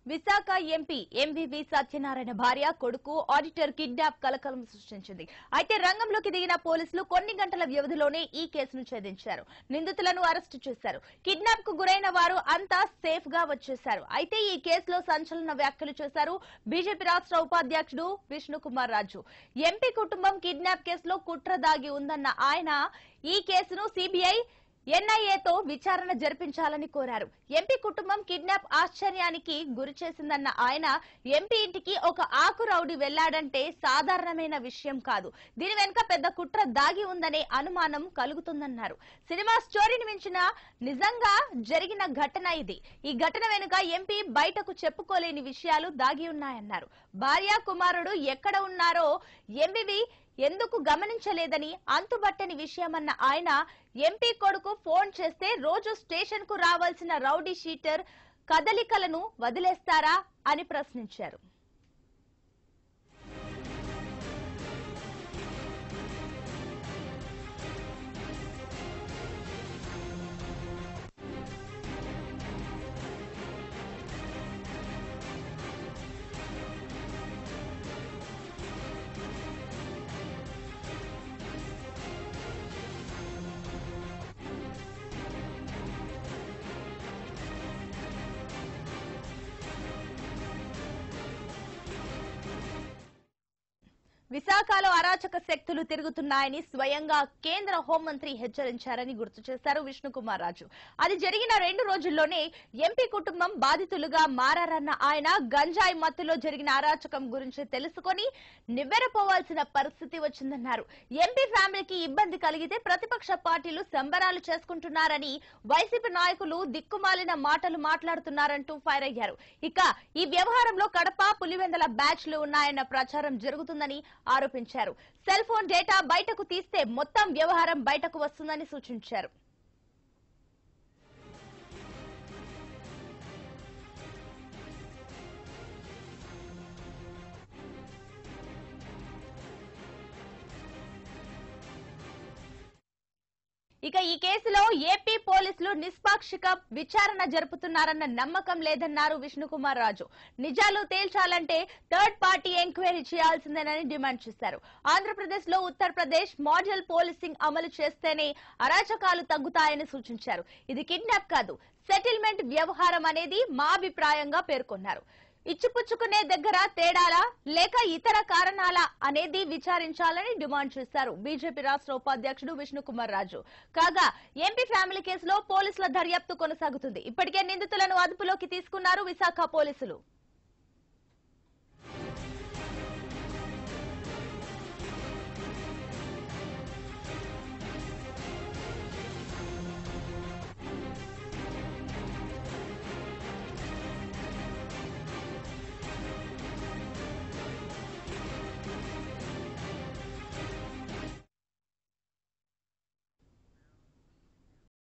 Visakha MP MVV Satyanarayana భార్య కొడుకు auditor kidnap కలకలం సృష్టించింది అయితే రంగంలోకి దిగిన పోలీసులు కొన్ని గంటల వ్యవధిలోనే ఈ కేసును ఛేదించారు నిందితులను అరెస్టు చేశారు కిడ్నాప్ కు గురైన వారు అంతా సేఫ్ గా వచ్చేశారు అయితే ఈ కేసులో సంచలన వ్యాఖ్యలు చేశారు బీజేపీ రాష్ట్ర ఉపాధ్యక్షుడు విష్ణుకుమార్ రాజు ఎంపీ కుటుంబం కిడ్నాప్ కేసులో కుట్ర దాగి ఉందన్న ఆయన ఈ కేసును సిబిఐ ఎన్ఐఏతో విచారణ జరిపించాలని కోరారు ఎంపీ కుటుంబం కిడ్నాప్ ఆశ్చర్యానికి గురి చేసిందన్న ఆయన ఎంపీ ఇంటికి ఒక ఆకు రౌడీ వెళ్లాడంటే సాధారణమైన విషయం కాదు దీని వెనుక పెద్ద కుట్ర దాగి ఉందనే అనుమానం కలుగుతుందన్నారు సినిమా స్టోరీని మించిన నిజంగా జరిగిన ఘటన ఇది ఈ ఘటన వెనుక ఎంపీ బయటకు చెప్పుకోలేని విషయాలు దాగి ఉన్నాయన్నారు భార్య కుమారుడు ఎక్కడ ఉన్నారో ఎంవివి ఎందుకు గమనించలేదని అంతుబట్టని విషయమన్న ఆయన ఎంపీ కొడుకు ఫోన్ చేస్తే రోజు స్టేషన్ కు రావాల్సిన రౌడీ షీటర్ కదలికలను వదిలేస్తారా అని ప్రశ్నించారు విశాఖలో అరాచక శక్తులు తిరుగుతున్నాయని స్వయంగా కేంద్ర హోంమంత్రి హెచ్చరించారని గుర్తు చేశారు విష్ణుకుమార్ రాజు అది జరిగిన రెండు రోజుల్లోనే ఎంపీ కుటుంబం బాధితులుగా మారారన్న ఆయన గంజాయి మత్తులో జరిగిన అరాచకం గురించి తెలుసుకొని నివ్వెరపోవాల్సిన పరిస్థితి వచ్చిందన్నారు ఎంపీ ఫ్యామిలీకి ఇబ్బంది కలిగితే ప్రతిపక్ష పార్టీలు సంబరాలు చేసుకుంటున్నారని వైసీపీ నాయకులు దిక్కుమాలిన మాటలు మాట్లాడుతున్నారంటూ ఫైర్ అయ్యారు ఇక ఈ వ్యవహారంలో కడప పులివెందల బ్యాచ్లు ఉన్నాయన్న ప్రచారం జరుగుతుందని ఆరోపించారు సెల్ ఫోన్ డేటా బయటకు తీస్తే మొత్తం వ్యవహారం బయటకు వస్తుందని సూచించారు ఇక ఈ కేసులో ఏపీ పోలీసులు నిష్పాక్షిక విచారణ జరుపుతున్నారన్న నమ్మకం లేదన్నారు విష్ణుకుమార్ రాజు నిజాలు తేల్చాలంటే థర్డ్ పార్టీ ఎంక్వైరీ చేయాల్సిందేనని డిమాండ్ చేశారు ఆంధ్రప్రదేశ్ లో ఉత్తరప్రదేశ్ మోడల్ పోలీసింగ్ అమలు చేస్తేనే అరాచకాలు తగ్గుతాయని సూచించారు ఇది కిడ్నాప్ కాదు సెటిల్మెంట్ వ్యవహారం అనేది మా అభిప్రాయంగా పేర్కొన్నారు ఇచ్చిపుచ్చుకునే దగ్గర తేడాలా లేక ఇతర కారణాలా అనేది విచారించాలని డిమాండ్ చేశారు బీజేపీ రాష్ట్ర ఉపాధ్యక్షుడు విష్ణుకుమార్ రాజు కాగా ఎంపీ ఫ్యామిలీ కేసులో పోలీసుల దర్యాప్తు కొనసాగుతుంది ఇప్పటికే నిందితులను అదుపులోకి తీసుకున్నారు విశాఖ పోలీసులు